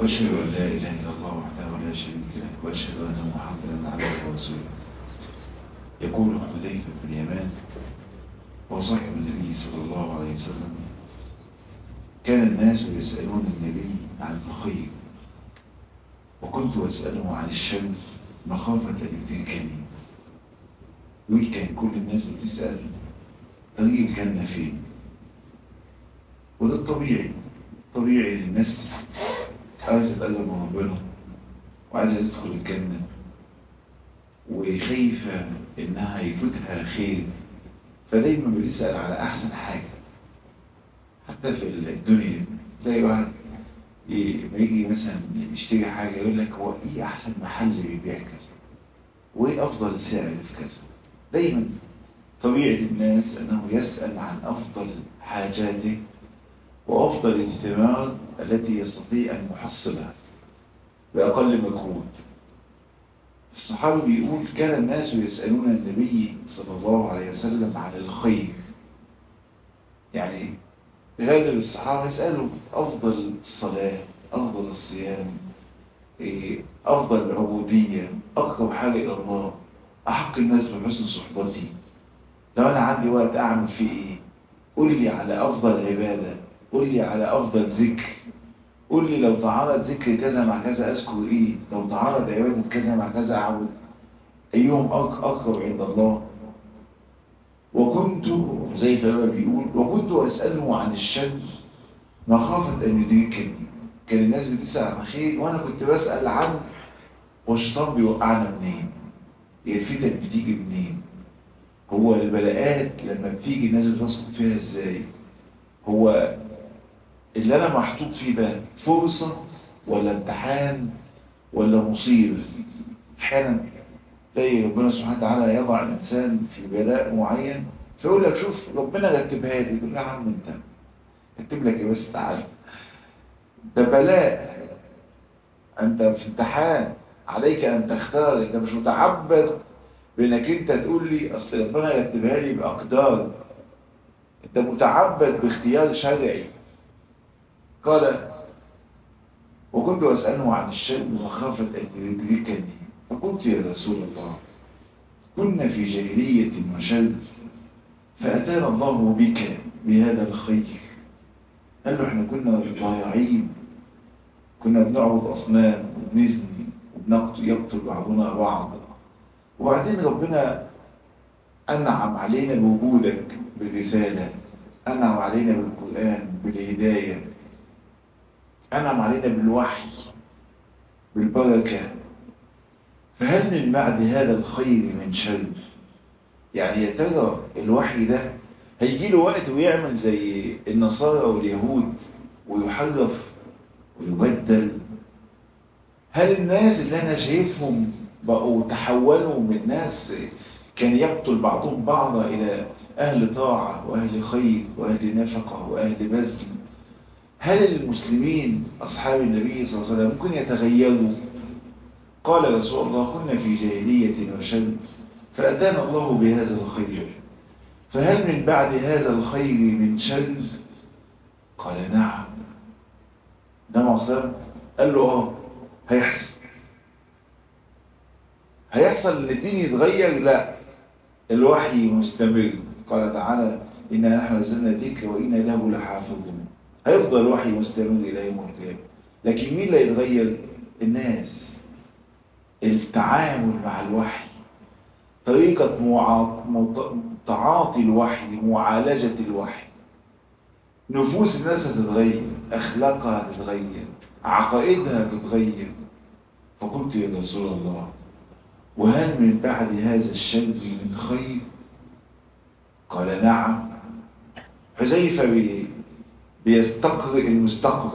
وأشهد أن لا إله إلا الله وحده لا شريك له وأشهد أن محمدا عبده ورسوله يقول حذيفة بن اليمان وصاحب النبي صلى الله عليه وسلم كان الناس يسألون النبي عن الخير وكنت أسأله عن الشر مخافة أن يدركني يقول كان كل الناس بتسأل طريق الجنة فين وده الطبيعي طبيعي للناس عايزة تقرب من ربنا وعايزة تدخل الجنة وخايفة إنها يفوتها خير فدايما بتسأل على أحسن حاجة حتى في الدنيا تلاقي واحد ما يجي مثلا يشتري حاجة يقول لك هو إيه أحسن محل بيبيع كذا وإيه أفضل سعر في كذا دايما طبيعة الناس أنه يسأل عن أفضل حاجاته وأفضل الثمار التي يستطيع أن يحصلها بأقل مجهود الصحابي بيقول كان الناس يسألون النبي صلى الله عليه وسلم عن الخير يعني غالب الصحابة يسألوا أفضل الصلاة أفضل الصيام أفضل العبودية أقرب حاجة إلى الله أحق الناس بحسن صحبتي لو أنا عندي وقت أعمل فيه إيه قول لي على أفضل عبادة قول لي على أفضل ذكر قول لي لو تعارض ذكر كذا مع كذا أذكر إيه لو تعارض عبادة كذا مع كذا أعبد أيهم أقرب عند الله وكنت زي فلما بيقول وكنت أسأله عن الشر مخافة أن يدركني كان الناس بتسأل عن خير وأنا كنت بسأل عن والشيطان بيوقعنا منين هي الفتن بتيجي منين هو البلاءات لما بتيجي الناس بتسقط فيها ازاي هو اللي انا محطوط فيه ده فرصة ولا امتحان ولا مصيبة احيانا تلاقي ربنا سبحانه وتعالى يضع الانسان في بلاء معين فيقول لك شوف ربنا رتبها لي تقول له يا عم انت رتب لك ايه بس تعالى ده بلاء انت في امتحان عليك ان تختار انت مش متعبد بانك انت تقول لي اصل ربنا يرتبها لي باقدار انت متعبد باختيار شرعي قال وكنت اساله عن الشر مخافه ان يدركني فقلت يا رسول الله كنا في جاهليه وشر فاتانا الله بك بهذا الخير قال له احنا كنا ضايعين كنا بنعبد اصنام وبنزني وبنقتل يقتل بعضنا بعض وبعدين ربنا أنعم علينا بوجودك بالرسالة أنعم علينا بالقرآن بالهداية أنعم علينا بالوحي بالبركة فهل من بعد هذا الخير من شر يعني يا ترى الوحي ده هيجي له وقت ويعمل زي النصارى واليهود ويحرف ويبدل هل الناس اللي أنا شايفهم بقوا تحولوا من ناس كان يقتل بعضهم بعضا إلى أهل طاعة وأهل خير وأهل نفقة وأهل بذل هل المسلمين أصحاب النبي صلى الله عليه وسلم ممكن يتغيروا قال رسول الله كنا في جاهلية وشر فأتانا الله بهذا الخير فهل من بعد هذا الخير من شر قال نعم نعم صلى قال له اه هيحصل هيحصل ان الدين يتغير لا الوحي مستمر قال تعالى إنا نحن نزلنا ذكر وإنا له لحافظون هيفضل الوحي مستمر إلى يوم القيامة لكن مين اللي يتغير الناس التعامل مع الوحي طريقة معا... تعاطي الوحي معالجة الوحي نفوس الناس هتتغير أخلاقها هتتغير عقائدها هتتغير فقلت يا رسول الله وهل من بعد هذا الشر من خير قال نعم حذيفة بي بيستقرئ المستقبل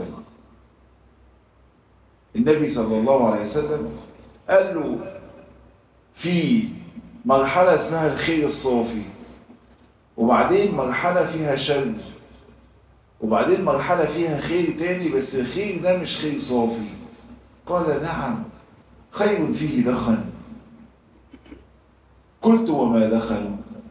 النبي صلى الله عليه وسلم قال له في مرحلة اسمها الخير الصافي وبعدين مرحلة فيها شر وبعدين مرحلة فيها خير تاني بس الخير ده مش خير صافي قال نعم خير فيه دخن قلت وما دخلوا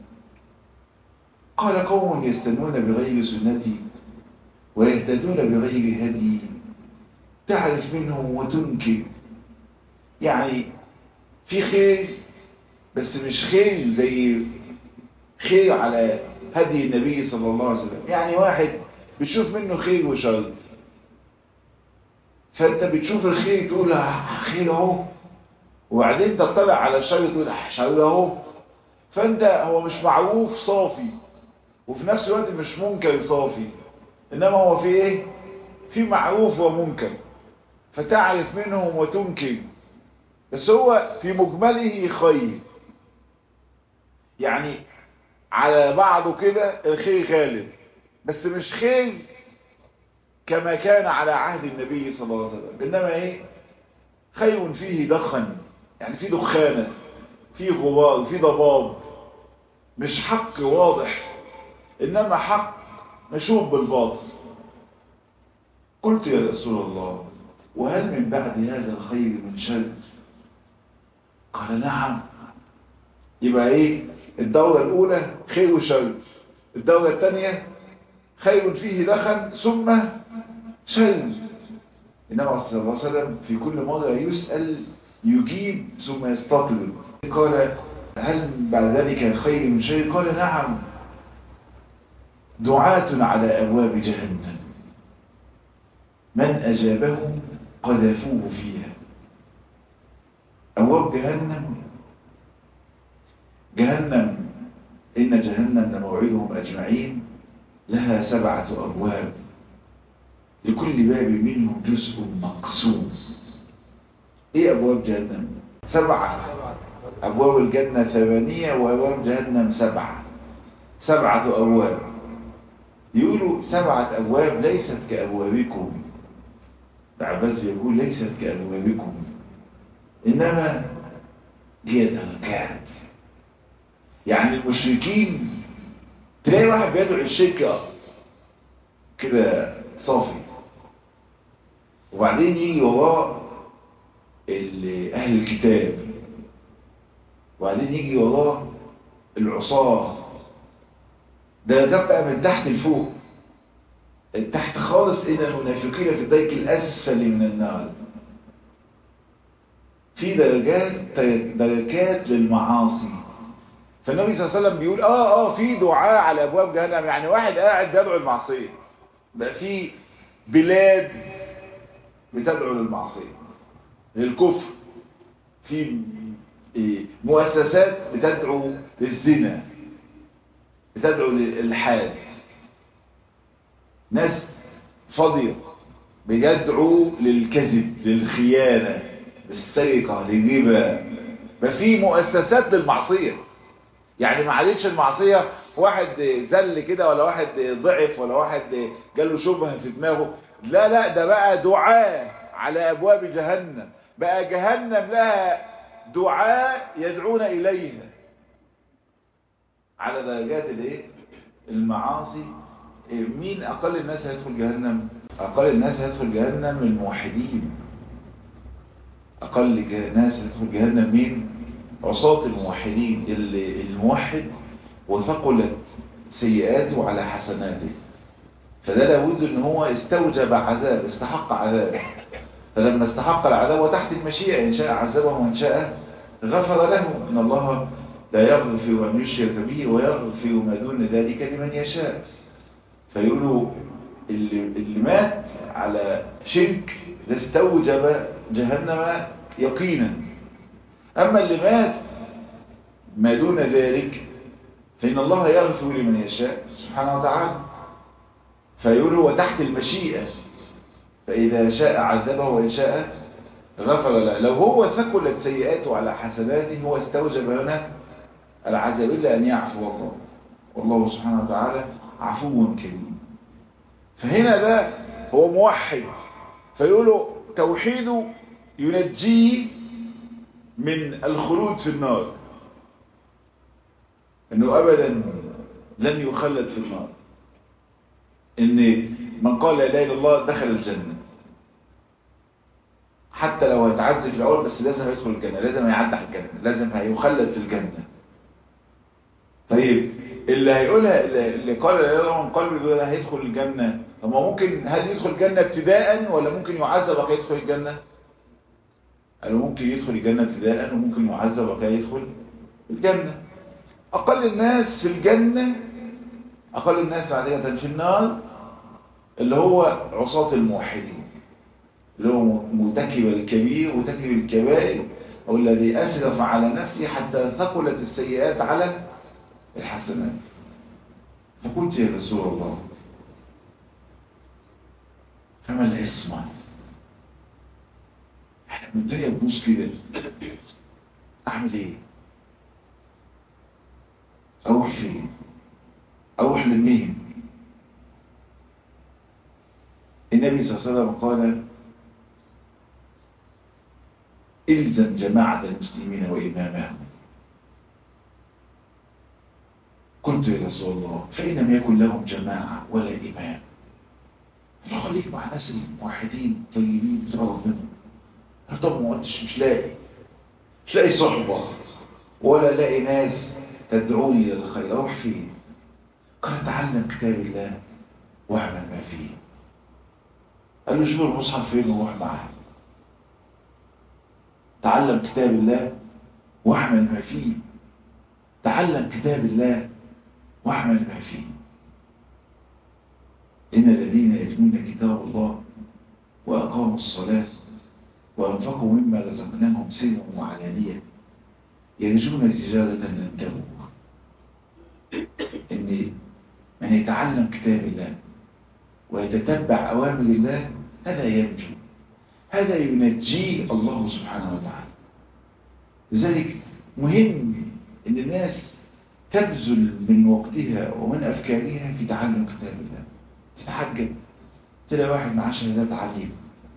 قال قوم يستنون بغير سنتي ويهتدون بغير هدي تعرف منه وتنكر يعني في خير بس مش خير زي خير على هدي النبي صلى الله عليه وسلم يعني واحد بتشوف منه خير وشر فانت بتشوف الخير تقول خير اهو وبعدين تطلع على الشر تقول شر اهو فانت هو مش معروف صافي وفي نفس الوقت مش منكر صافي انما هو في ايه في معروف ومنكر فتعرف منهم وتنكر بس هو في مجمله خير يعني على بعضه كده الخير غالب بس مش خير كما كان على عهد النبي صلى الله عليه وسلم انما ايه خير فيه دخن يعني فيه دخانه فيه غبار فيه ضباب مش حق واضح انما حق مشوب بالباطل قلت يا رسول الله وهل من بعد هذا الخير من شر قال نعم يبقى ايه الدورة الاولى خير وشر الدورة الثانية خير فيه دخن ثم شر إنما صلى الله عليه وسلم في كل مرة يسأل يجيب ثم يستطرد قال هل بعد ذلك خير من شيء قال نعم دعاة على أبواب جهنم من أجابه قذفوه فيها أبواب جهنم جهنم إن جهنم لموعدهم أجمعين لها سبعة أبواب لكل باب منهم جزء مقسوم إيه أبواب جهنم؟ سبعة أبواب الجنة ثمانية وأبواب جهنم سبعة سبعة أبواب يقولوا سبعة أبواب ليست كأبوابكم عباس يقول ليست كأبوابكم إنما هي دركات يعني المشركين تلاقي واحد بيدعو الشركة كده صافي وبعدين يجي وراه أهل الكتاب وبعدين يجي وراه العصاة درجات بقى من تحت لفوق تحت خالص إن المنافقين في الدرك الأسفل من النار في درجات دركات للمعاصي فالنبي صلى الله عليه وسلم بيقول اه اه في دعاء على ابواب جهنم يعني واحد قاعد بيدعو المعصيه بقى في بلاد بتدعو للمعصيه للكفر في مؤسسات بتدعو للزنا بتدعو للحاد ناس فاضيه بيدعو للكذب للخيانه للسرقه للربا ففي مؤسسات للمعصيه يعني ما عادتش المعصية واحد زل كده ولا واحد ضعف ولا واحد جاله شبهة في دماغه لا لا ده بقى دعاء على أبواب جهنم بقى جهنم لها دعاء يدعون إليها على درجات الايه المعاصي مين أقل الناس هيدخل جهنم أقل الناس هيدخل جهنم الموحدين أقل ناس هيدخل جهنم مين عصاة الموحدين اللي الموحد وثقلت سيئاته على حسناته فده لابد ان هو استوجب عذاب استحق عذاب فلما استحق العذاب وتحت المشيئة ان شاء عذبه وان شاء غفر له ان الله لا يغفر ان يشرك به ويغفر ما دون ذلك لمن يشاء فيقولوا اللي, اللي مات على شرك ده استوجب جهنم يقينا أما اللي مات ما دون ذلك فإن الله يغفر لمن يشاء سبحانه وتعالى فيقولوا وتحت المشيئة فإذا شاء عذبه وإن شاء غفر له لو هو ثقلت سيئاته على حسناته هو استوجب هنا العذاب إلا أن يعفو الله والله سبحانه وتعالى عفو كريم فهنا ده هو موحد فيقولوا توحيده ينجيه من الخلود في النار انه ابدا لن يخلد في النار ان من قال لا اله الا الله دخل الجنه حتى لو هيتعذب في الاول بس لازم يدخل الجنه لازم يعدي على الجنه لازم هيخلد في الجنه طيب اللي هيقولها اللي قال لا يرى من قلبي دول هيدخل الجنة طب ما ممكن هل يدخل الجنة ابتداء ولا ممكن يعذب وكي يدخل الجنة قالوا ممكن يدخل الجنة ابتداء وممكن يعذب وكي يدخل الجنة أقل الناس في الجنة أقل الناس عادية في النار اللي هو عصاة الموحدين اللي هو مرتكب الكبير مرتكب الكبائر أو الذي أسرف على نفسه حتى ثقلت السيئات على الحسنات فقلت يا رسول الله فما العصمة احنا من الدنيا بنوص كده اعمل ايه اروح فين اروح لمين النبي صلى الله عليه وسلم قال الزم جماعة المسلمين وإمامهم قلت يا رسول الله فإن لم يكن لهم جماعة ولا إمام خليك مع ناس الموحدين طيبين تقرب منهم طب ما انتش مش لاقي مش لاقي صحبة ولا لاقي ناس تدعوني الى الخير اروح فين قال اتعلم كتاب الله واعمل ما فيه قال له شوف المصحف فين وروح معاه تعلم كتاب الله واعمل ما فيه تعلم كتاب الله واعمل ما فيه إن الذين يتلون كتاب الله وأقاموا الصلاة وأنفقوا مما رزقناهم سرا وعلانية يرجون تجارة لن تبور إن من يتعلم كتاب الله ويتتبع أوامر الله هذا ينجو هذا ينجيه الله سبحانه وتعالى لذلك مهم ان الناس تبذل من وقتها ومن افكارها في تعلم كتاب الله تتحجب تلاقي واحد معاه شهادات عاليه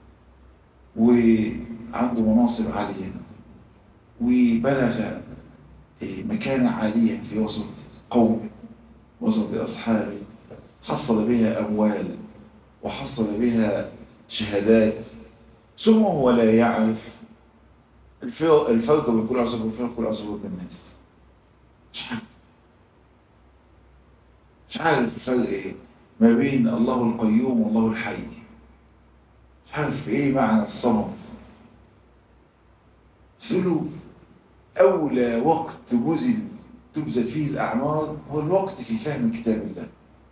وعنده مناصب عاليه وبلغ مكانة عالية في وسط قومه وسط أصحابه حصل بها أموال وحصل بها شهادات ثم هو لا يعرف الفرق بين كل عصب والفرق كل عصب بالناس مش عارف مش عارف الفرق ايه ما بين الله القيوم والله الحي مش عارف ايه معنى الصمت سألوا أولى وقت بذل تبذل فيه الأعمار هو الوقت في فهم كتاب الله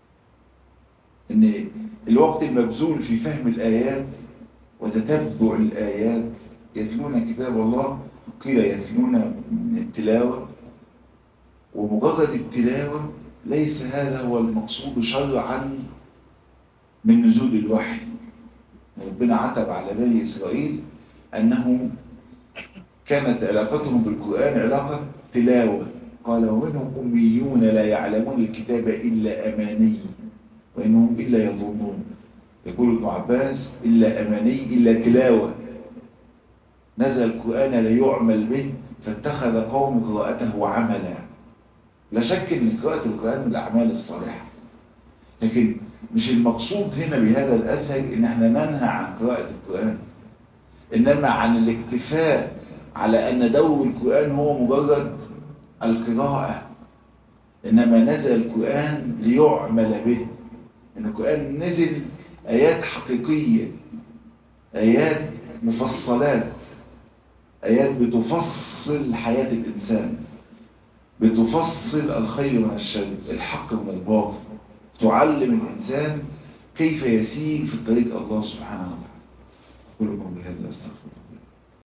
إن الوقت المبذول في فهم الآيات وتتبع الآيات يتلون كتاب الله قيل يتلون من التلاوة ومجرد التلاوة ليس هذا هو المقصود شرعا من نزول الوحي ربنا عتب على بني إسرائيل أنه كانت علاقتهم بالقرآن علاقة تلاوة قال ومنهم أميون لا يعلمون الكتاب إلا أماني وإنهم إلا يظنون يقول ابن عباس إلا أماني إلا تلاوة نزل القرآن ليعمل به فاتخذ قوم قراءته عملا لا شك أن قراءة القرآن من الأعمال الصالحة لكن مش المقصود هنا بهذا الأثر إن احنا ننهى عن قراءة القرآن إنما عن الاكتفاء على أن دور القرآن هو مجرد القراءة إنما نزل القرآن ليعمل به إن القرآن نزل آيات حقيقية آيات مفصلات آيات بتفصل حياة الإنسان بتفصل الخير من الشر الحق من الباطل تعلم الإنسان كيف يسير في طريق الله سبحانه وتعالى كلكم بهذا أستغفر